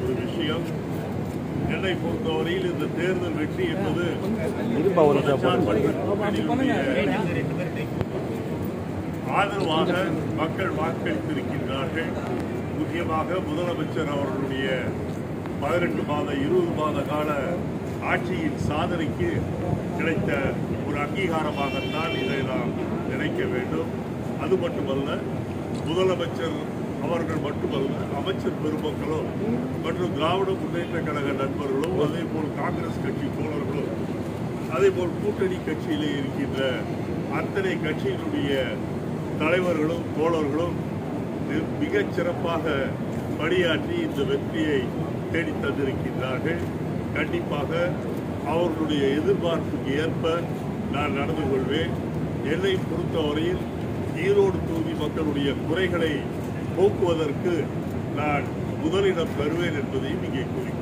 ஒரு விஷயம் என்னை பொறுத்தவரையில் இந்த தேர்தல் வெற்றி என்பது இருப்பா ஒரு நிமிஷம் மதச்சார்பற்ற கூட்டணியினுடைய ஆதரவாக மக்கள் வாக்களித்திருக்கின்றார்கள் முக்கியமாக முதலமைச்சர் அவர்களுடைய பதினெட்டு மாத இருபது மாத கால ஆட்சியின் சாதனைக்கு கிடைத்த ஒரு அங்கீகாரமாகத்தான் இதை நாம் நினைக்க வேண்டும் அது மட்டுமல்ல முதலமைச்சர் அவர்கள் மட்டுமல்ல அமைச்சர் பெருமக்களும் மற்றும் திராவிட முன்னேற்ற கழக நண்பர்களும் அதே போல் காங்கிரஸ் கட்சி தோழர்களும் அதே போல் கூட்டணி கட்சியிலே இருக்கின்ற அத்தனை கட்சியினுடைய தலைவர்களும் தோழர்களும் மி- மிகச் சிறப்பாக பணியாற்றி இந்த வெற்றியை தேடித் தந்திருக்கின்றார்கள் கண்டிப்பாக அவர்களுடைய எதிர்பார்ப்புக்கு ஏற்ப நான் நடந்து கொள்வேன் என்னை பொறுத்தவரையில் ஈரோடு தொகுதி மக்களுடைய குறைகளை போக்குவதற்கு நான் முதலிடம் பெறுவேன் என்பதையும் இங்கே கூறி